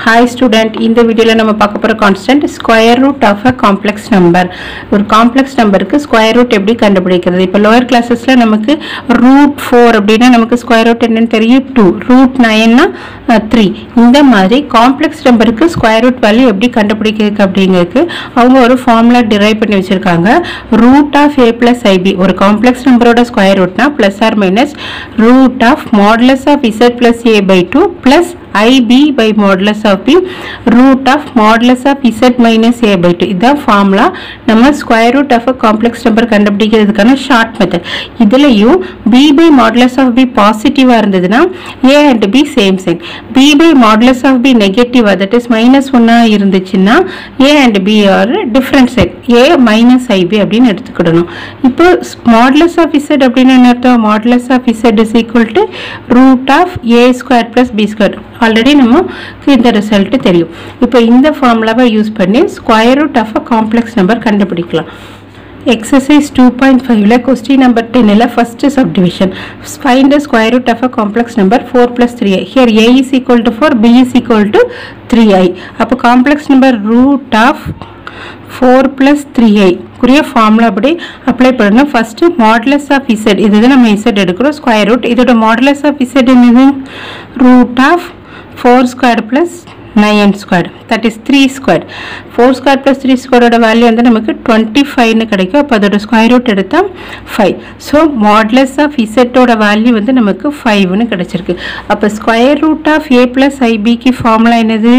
hi student இந்த வீடியோவில் நம்ம பார்க்க போகிற constant square root of a complex number ஒரு காம்ப்ளெக்ஸ் நம்பருக்கு ஸ்கொயர் ரூட் எப்படி கண்டுபிடிக்கிறது இப்போ லோயர் கிளாஸஸில் நமக்கு ரூட் ஃபோர் அப்படின்னா நமக்கு ஸ்கொயர் ரூட் என்னன்னு தெரியும் டூ ரூட் நைன்னா த்ரீ இந்த மாதிரி காம்ப்ளெக்ஸ் நம்பருக்கு ஸ்கொயர் ரூட் வேல்யூ எப்படி கண்டுபிடிக்கிறது அப்படிங்கிறதுக்கு அவங்க ஒரு ஃபார்முலா டிரைவ் பண்ணி வச்சுருக்காங்க root of A plus I B ஒரு காம்ப்ளெக்ஸ் நம்பரோட ஸ்கொயர் ரூட்னா plus or minus root of modulus of Z plus A by two plus IB by modulus of B root of modulus of Z minus A by 2 இதுதான் formula நம்ம square root of complex number கண்டுபிடிக்கிறதுக்கான short method இதுலேயும் B by modulus of B பாசிட்டிவாக இருந்ததுன்னா A and B same sign B by modulus of B நெகட்டிவாக that is minus ஒன்னாக இருந்துச்சுன்னா A and B are different sign A minus I B அப்படின்னு எடுத்துக்கிடணும் இப்போ மாடுலஸ் ஆஃப் இசட் அப்படின்னு என்ன அர்த்தம் modulus of Z is equal to root of A square plus B square already நமக்கு இந்த ரிசல்ட் தெரியும் இப்போ இந்த ஃபார்முலாவை யூஸ் பண்ணி square root of a complex number கண்டுபிடிக்கலாம் எக்ஸசைஸ் டூ பாயிண்ட் ஃபைவ்ல கொஸ்டின் நம்பர் டென்னில் first subdivision find the square root of a complex number four plus three I here A is equal to four B is equal to three I அப்போ complex number root of four plus three I குறிய formula அப்படி apply பண்ணணும் first modulus of Z இதுதான் நம்ம Z எடுக்கிறோம் square root இதோட modulus of Z என்னது root of four square plus nine square that is three square four square plus three ஸ்கொயரோட value வந்து நமக்கு டுவெண்ட்டி ஃபைவ்னு கிடைக்கும் அப்போ அதோட ஸ்கொயர் ரூட் எடுத்தால் ஃபைவ் ஸோ மாட்லஸ் ஆஃப் இசட்டோட வேல்யூ வந்து நமக்கு ஃபைவ்னு கிடச்சிருக்கு அப்போ square root of A plus ஐபிக்கு ஃபார்முலா என்னது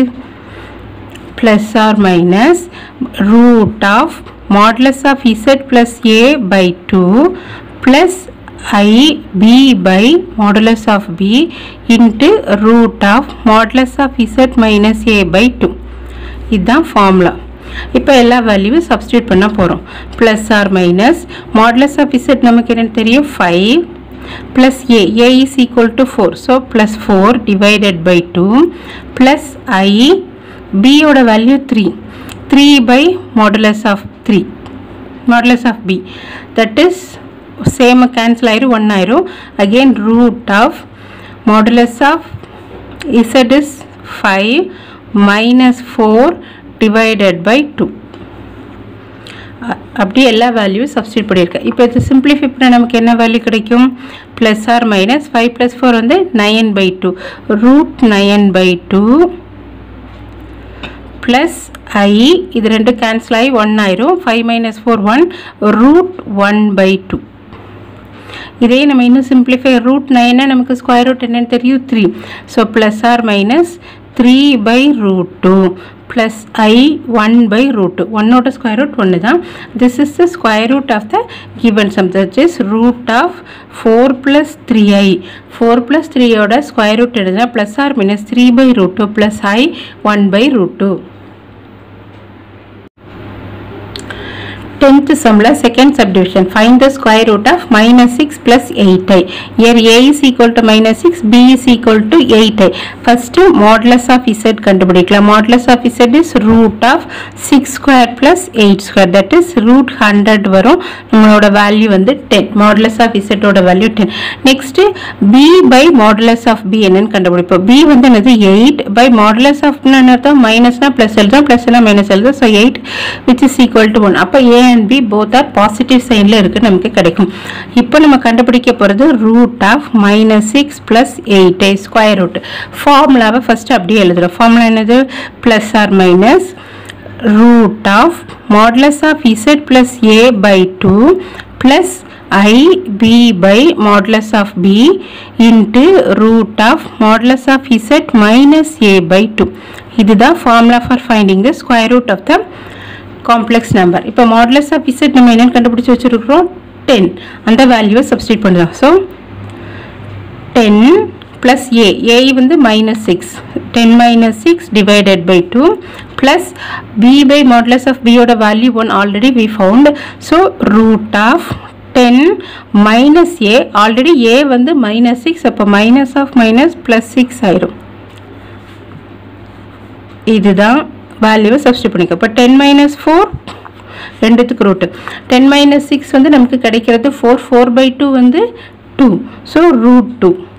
plus or minus root of modulus of z plus a by 2 plus i b by modulus of b into root of modulus of z minus a by 2 இதுதான் formula இப்போ எல்லா வேல்யூவும் substitute பண்ண போகிறோம் plus or minus modulus of Z நமக்கு என்னென்னு தெரியும் five plus a a is equal to 4 so plus 4 divided by 2 plus i b ஓட value 3 3 by modulus of 3 modulus of b that is same cancel ஆயிரும் 1 ஆயிரும் again root of modulus of z is 5 minus 4 divided by 2 அப்படியே எல்லா value substitute பண்ணியிருக்கேன் இப்போ இது simplify பண்ண நமக்கு என்ன வேல்யூ கிடைக்கும் plus or minus five plus four வந்து nine by two root nine by two plus I இது ரெண்டு கேன்சல் ஆகி ஒன் ஆயிரும் five minus four one root one by two இதே நம்ம இன்னும் சிம்பிளிஃபை ரூட் நைனா நமக்கு ஸ்கொயர் ரூட் என்னன்னு தெரியும் three so plus or minus three by root two plus i 1 by root 2 1 square root 1 தான் this is the square root of the given sum that is root of 4 plus 3i 4 plus 3 ஓட square root எடுத்தா plus or minus 3 by root 2 plus i 1 by root 2 tenth sumல second subdivision find the square root of minus 6 plus 8i here a is equal to minus 6 b is equal to 8i first modulus of z கண்டுபிடிக்கலாம் modulus of z is root of 6 square plus 8 square that is root 100 வரும் நம்மளோட value வந்து 10 modulus of z ஓட value 10 next b by modulus of b என்னன்னு கண்டுபிடிப்போம் b வந்து என்னது 8 by modulus of என்ன அர்த்தம் மைனஸ்னா பிளஸ் எழுதும் பிளஸ் எல்லாம் மைனஸ் எழுதும் so eight which is equal to one அப்போ a and b both are positive சைனில் இருக்குது நமக்கு கிடைக்கும் இப்போ நம்ம கண்டுபிடிக்க போகிறது root of minus six plus eight square root ஃபார்முலாவை ஃபஸ்ட்டு அப்படியே எழுதுகிறோம் ஃபார்முலா என்னது plus or minus root of modulus of Z plus A by two plus i b by modulus of b into root of modulus of z minus a by 2 இதுதான் formula for finding the square root of the complex number இப்போ modulus of z நம்ம என்னன்னு கண்டுபிடிச்சு வச்சிருக்கிறோம் 10 அந்த வேல்யூவை substitute பண்ணுறோம் so 10 plus a a வந்து minus 6 10 minus 6 divided by 2 plus b by modulus of b ஓட value 1 already we found so root of 10 minus a already a வந்து minus 6 அப்போ minus of minus plus 6 ஆயிரும் இதுதான் வேல்யூவை substitute பண்ணிக்க இப்போ ten minus four ரெண்டுத்துக்கு ரூட்டு டென் மைனஸ் சிக்ஸ் வந்து நமக்கு கிடைக்கிறது ஃபோர் ஃபோர் பை டூ வந்து two so root two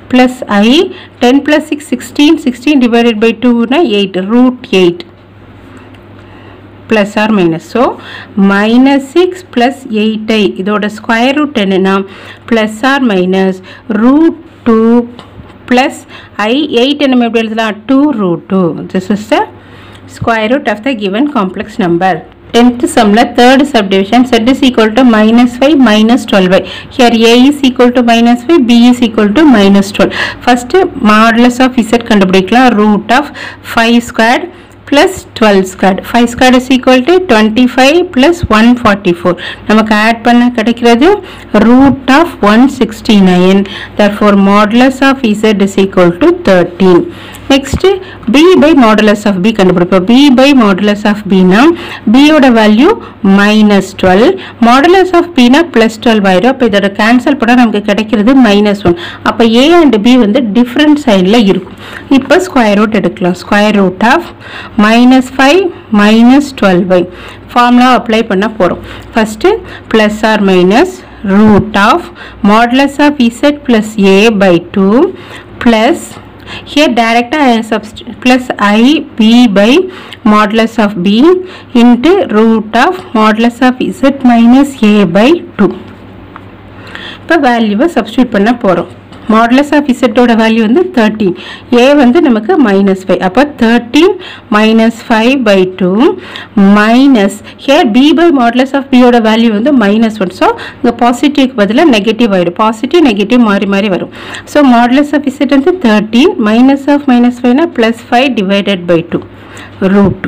plus i 10 plus 6 16 16 divided by 2 na 8 root 8 plus or minus so minus 6 plus 8i இதோட square root என்னன்னா plus or minus root 2 plus i 8 நம்ம எப்படி எழுதலாம் 2 root 2 this is the square root of the given complex number 10th sumல third subdivision z is equal to minus 5 minus 12y here a is equal to minus 5 b is equal to minus 12 first modulus of z கண்டுபிடிக்கலாம் root of 5 squared plus 12 squared 5 squared is equal to 25 plus 144 நமக்கு add பண்ண கிடைக்கிறது root of 169 therefore modulus of z is equal to 13 next b by modulus of b கண்டுபிடிப்போம் b by modulus of b னா b யோட value minus 12 modulus of b னா plus 12 ஆயிரும் அப்போ இதோட கேன்சல் பண்ணா நமக்கு கிடைக்கிறது minus 1 அப்போ a and b வந்து டிஃப்ரெண்ட் சைடில் இருக்கும் இப்போ ஸ்கொயர் ரூட் எடுக்கலாம் square root of minus 5 minus 12y formula apply பண்ண போகிறோம் first plus or minus root of modulus of z plus a by 2 plus here direct I substitute plus i b by modulus of b into root of modulus of z minus a by 2 இப்போ வேல்யூவை substitute பண்ண போகிறோம் modulus of இசட்டோட value வந்து thirteen a வந்து நமக்கு minus five அப்போ thirteen minus five by two minus here b by modulus of பியோட வேல்யூ வந்து மைனஸ் ஒன் ஸோ இங்கே பாசிட்டிவ்க்கு பதிலாக நெகட்டிவ் ஆயிடும் பாசிட்டிவ் நெகட்டிவ் மாறி மாறி வரும் ஸோ மாடலஸ் ஆஃப் இசட் வந்து தேர்ட்டீன் மைனஸ் ஆஃப் மைனஸ் ஃபைவ்னா plus five divided by two root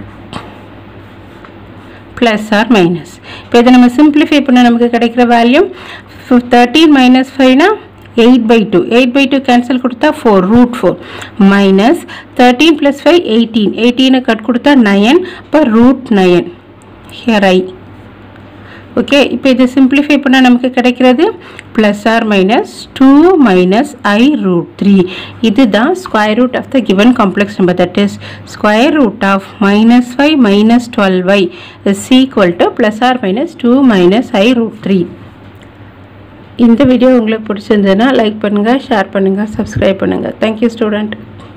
plus or minus இப்போ இதை நம்ம சிம்பிளிஃபை பண்ண நமக்கு கிடைக்கிற வேல்யூ தேர்ட்டீன் மைனஸ் ஃபைவ்னா eight by two eight by two cancel கொடுத்தா four root four minus thirteen plus five eighteen எயிட்டீனை கட் கொடுத்தா நயன் இப்போ root nine here i okay இப்போ இதை சிம்பிளிஃபை பண்ணால் நமக்கு கிடைக்கிறது plus or minus two minus i root three இதுதான் square root of the given complex number that is square root of minus five minus twelve y is equal to plus or minus two minus i root three இந்த video உங்களுக்கு பிடிச்சிருந்ததுன்னா like பண்ணுங்கள் share பண்ணுங்கள் subscribe பண்ணுங்கள் thank you student